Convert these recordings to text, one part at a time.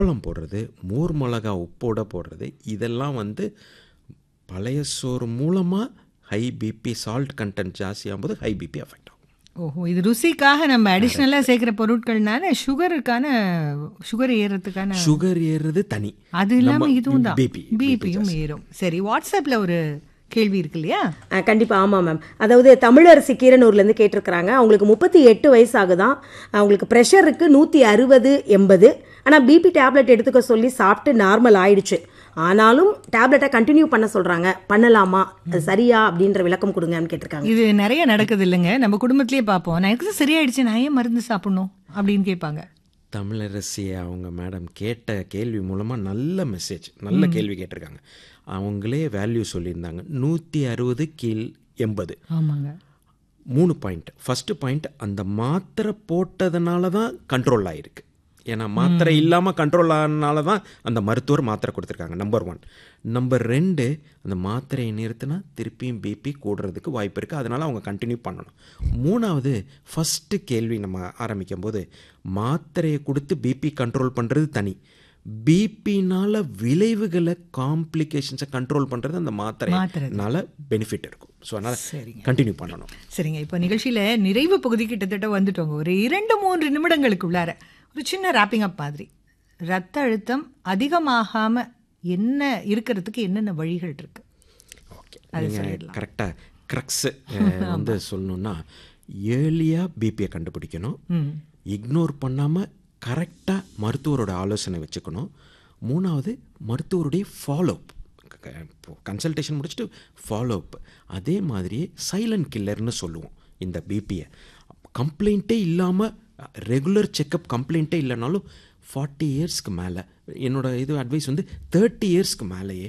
அப்பளம் போடுறது மோர் மிளகா உப்போட போடுறது இதெல்லாம் வந்து பழைய சோறு மூலமாக ஹை பிபி சால்ட் கண்டென்ட் ஜாஸ்தியாகும்போது ஹை பிபி அஃபெக்ட் ஆகும் ஓஹோ இது ருசிக்காக நம்ம அடிஷ்னலாக சேர்க்குற பொருட்கள்னால சுகருக்கான சுகர் ஏறுறதுக்கான சுகர் ஏறுறது தனி அது இல்லாம நம்ம இதுவும் தான் BP, பிபியும் ஏறும் சரி வாட்ஸ்அப்ல ஒரு கேள்வி இருக்கு இல்லையா ஆ, கண்டிப்பா ஆமா மேம் அதாவது தமிழரசி கீரனூர்லேருந்து கேட்டிருக்கிறாங்க அவங்களுக்கு முப்பத்தி எட்டு வயசு ஆகுதான் அவங்களுக்கு ப்ரெஷர் இருக்கு நூற்றி அறுபது எண்பது ஆனால் பிபி டேப்லெட் எடுத்துக்க சொல்லி சாப்பிட்டு நார்மல் ஆயிடுச்சு ஆனாலும் டேப்லெட்டை கண்டினியூ பண்ண சொல்றாங்க பண்ணலாமா அது சரியா அப்படின்ற விளக்கம் கொடுங்கன்னு கேட்டிருக்காங்க இது நிறைய நடக்குது இல்லைங்க நம்ம குடும்பத்திலேயே பார்ப்போம் நான் எனக்கு சரியாயிடுச்சு நான் ஏன் மருந்து சாப்பிடணும் அப்படின்னு கேட்பாங்க தமிழரசி அவங்க மேடம் கேட்ட கேள்வி மூலமாக நல்ல மெசேஜ் நல்ல கேள்வி கேட்டிருக்காங்க அவங்களே வேல்யூ சொல்லியிருந்தாங்க நூற்றி அறுபது கீழ் எண்பது ஆமாங்க மூணு பாயிண்ட் ஃபஸ்ட்டு பாயிண்ட் அந்த மாத்திரை போட்டதுனால தான் கண்ட்ரோல் ஆகிருக்கு ஏன்னா மாத்திரை இல்லாமல் கண்ட்ரோல் ஆனனால தான் அந்த மருத்துவர் மாத்திரை கொடுத்துருக்காங்க நம்பர் ஒன் நம்பர் ரெண்டு அந்த மாத்திரையை நிறுத்தினா திருப்பியும் பிபி கூடுறதுக்கு வாய்ப்பு இருக்குது அதனால் அவங்க கண்டினியூ பண்ணணும் மூணாவது ஃபஸ்ட்டு கேள்வி நம்ம ஆரம்பிக்கும் போது மாத்திரையை கொடுத்து பிபி கண்ட்ரோல் பண்ணுறது தனி பிபினால விளைவுகளை காம்ப்ளிகேஷன்ஸை கண்ட்ரோல் பண்ணுறது அந்த மாத்திரை. மாத்திரைனால பெனிஃபிட் இருக்கும் ஸோ அதனால் சரிங்க. கண்டினியூ பண்ணணும் சரிங்க இப்போ நிகழ்ச்சியில நிறைவு பகுதி கிட்டத்தட்ட வந்துட்டோங்க ஒரு இரண்டு மூன்று நிமிடங்களுக்குள்ளார ஒரு சின்ன ரேப்பிங் அப் மாதிரி ரத்த அழுத்தம் அதிகமாகாம என்ன இருக்கிறதுக்கு என்னென்ன வழிகள் இருக்கு ஓகே நீங்கள் கரெக்டாக க்ரக்ஸு வந்து சொல்லணுன்னா ஏர்லியாக பிபியை கண்டுபிடிக்கணும் இக்னோர் பண்ணாமல் கரெக்டாக மருத்துவரோட ஆலோசனை வச்சுக்கணும் மூணாவது மருத்துவருடைய ஃபாலோஅப் கன்சல்டேஷன் முடிச்சுட்டு ஃபாலோஅப் அதே மாதிரியே சைலண்ட் கில்லர்னு சொல்லுவோம் இந்த பிபியை கம்ப்ளைண்ட்டே இல்லாமல் ரெகுலர் செக்கப் கம்ப்ளைண்ட்டே இல்லைனாலும் ஃபார்ட்டி இயர்ஸ்க்கு மேலே என்னோட இது அட்வைஸ் வந்து தேர்ட்டி இயர்ஸ்க்கு மேலேயே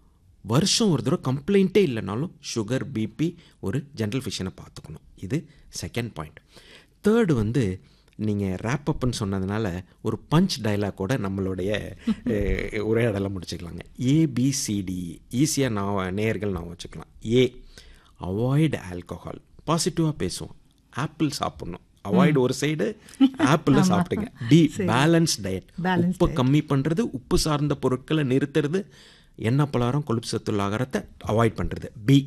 வருஷம் ஒரு தடவை கம்ப்ளைண்ட்டே இல்லைனாலும் சுகர் பிபி ஒரு ஜென்ரல் ஃபிஷனை பார்த்துக்கணும் இது செகண்ட் பாயிண்ட் தேர்டு வந்து நீங்கள் ரேப் அப்னு சொன்னதுனால ஒரு பஞ்ச் டைலாக் கூட நம்மளுடைய அஹ், உரையாடலை முடிச்சுக்கலாங்க ஏபிசிடி ஈஸியாக நான் நேயர்கள் நான் வச்சுக்கலாம் ஏ அவாய்டு ஆல்கஹால் பாசிட்டிவாக பேசுவோம் ஆப்பிள் சாப்பிட்ணும் அவாய்டு ஒரு சைடு ஆப்பிள் சாப்பிடுங்க டி பேலன்ஸ் டயட் Balanced உப்பு கம்மி பண்ணுறது உப்பு சார்ந்த பொருட்களை நிறுத்துறது எண்ணெய் பலகாரம் கொழுப்பு சத்துள்ள ஆகாரத்தை அவாய்ட் பண்ணுறது பி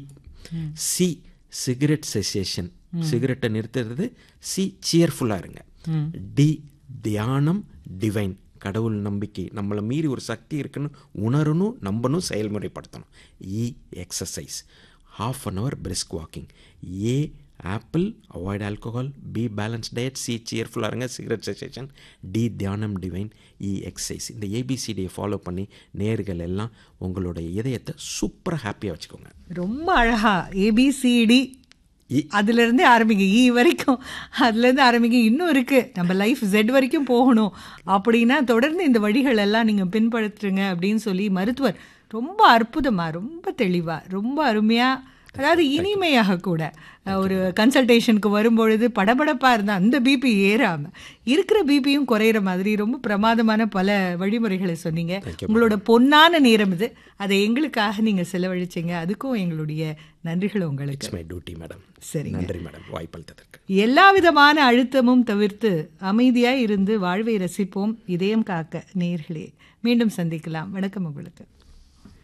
சி சிகரெட் செசேஷன் சிகரெட்டை நிறுத்துறது சி சியர்ஃபுல்லாக இருங்க டி தியானம் டிவைன் கடவுள் நம்பிக்கை நம்மளை மீறி ஒரு சக்தி இருக்குன்னு உணரணும் நம்பணும் செயல்முறைப்படுத்தணும் E exercise half an hour brisk walking A apple avoid alcohol B balance diet C சியர்ஃபுல்லாக இருங்க சிகரெட் செசேஷன் டி தியானம் டிவைன் இ எக்ஸசைஸ் இந்த ஏபிசிடியை ஃபாலோ பண்ணி நேர்கள் எல்லாம் உங்களுடைய இதயத்தை சூப்பராக ஹாப்பியாக வச்சுக்கோங்க ரொம்ப அழகா ஏபிசிடி இ. அதுல இருந்தே ஆரம்பிங்க இ வரைக்கும் அதுல இருந்து ஆரம்பிங்க இன்னும் இருக்கு நம்ம லைஃப் ஜெட் வரைக்கும் போகணும் அப்படின்னா தொடர்ந்து இந்த வழிகள் எல்லாம் நீங்க பின்பற்றுங்க அப்படின்னு சொல்லி மருத்துவர் ரொம்ப அற்புதமா ரொம்ப தெளிவா ரொம்ப அருமையா அதாவது இனிமையாக கூட அஹ், ஒரு கன்சல்டேஷனுக்கு வரும்பொழுது படபடப்பா இருந்தா அந்த பிபி ஏறாம இருக்கிற பிபியும் குறையிற மாதிரி ரொம்ப பிரமாதமான பல வழிமுறைகளை சொன்னீங்க உங்களோட பொன்னான நேரம் இது அதை எங்களுக்காக நீங்க செலவழிச்சீங்க அதுக்கும் எங்களுடைய நன்றிகள் உங்களுக்கு இட்ஸ் மை டியூட்டி மேடம் சரிங்க. நன்றி மேடம் வாய்ப்பளித்ததற்கு எல்லா விதமான அழுத்தமும் தவிர்த்து அமைதியாய் இருந்து வாழ்வை ரசிப்போம் இதயம் காக்க நேர்களே மீண்டும் சந்திக்கலாம் வணக்கம் உங்களுக்கு